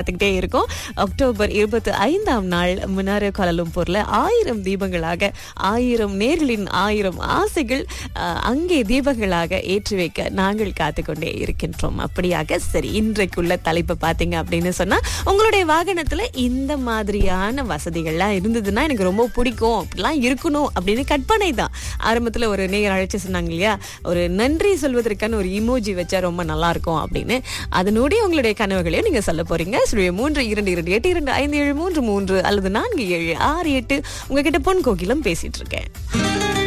காத்துக்கிட்டே இருக்கோம் அக்டோபர் இருபத்தி ஐந்தாம் நாள் முன்னாறு கோலலும்பூர்ல ஆயிரம் தீபங்களாக ஆயிரம் நேர்களின் ஆயிரம் ஆசைகள் அஹ், அங்கே தீபங்களாக ஏற்றி வைக்க நாங்கள் காத்துக்கொண்டே இருக்கின்றோம் அப்படியாக சரி இன்றைக்குள்ள தலைப்பு பாத்தீங்க அப்படின்னு சொன்னா உங்களுடைய வாகனத்துல இந்த மாதிரியான வசதிகள்லாம் இருந்ததுன்னா எனக்கு ரொம்ப பிடிக்கும் அப்படிலாம் இருக்கணும் அப்படின்னு கற்பனை தான் ஆரம்பத்துல ஒரு நேயர் அழைச்சு சொன்னாங்க இல்லையா ஒரு நன்றி சொல்வதற்கான ஒரு இமோஜி வச்சா ரொம்ப நல்லா இருக்கும் அப்படின்னு அதனுடைய உங்களுடைய கனவுகளையும் நீங்க சொல்ல போறீங்க சுழிய மூன்று இரண்டு இரண்டு எட்டு இரண்டு ஐந்து ஏழு மூன்று மூன்று அல்லது நான்கு ஏழு ஆறு எட்டு உங்ககிட்ட பொன் கோகிலம் பேசிட்டு இருக்கேன்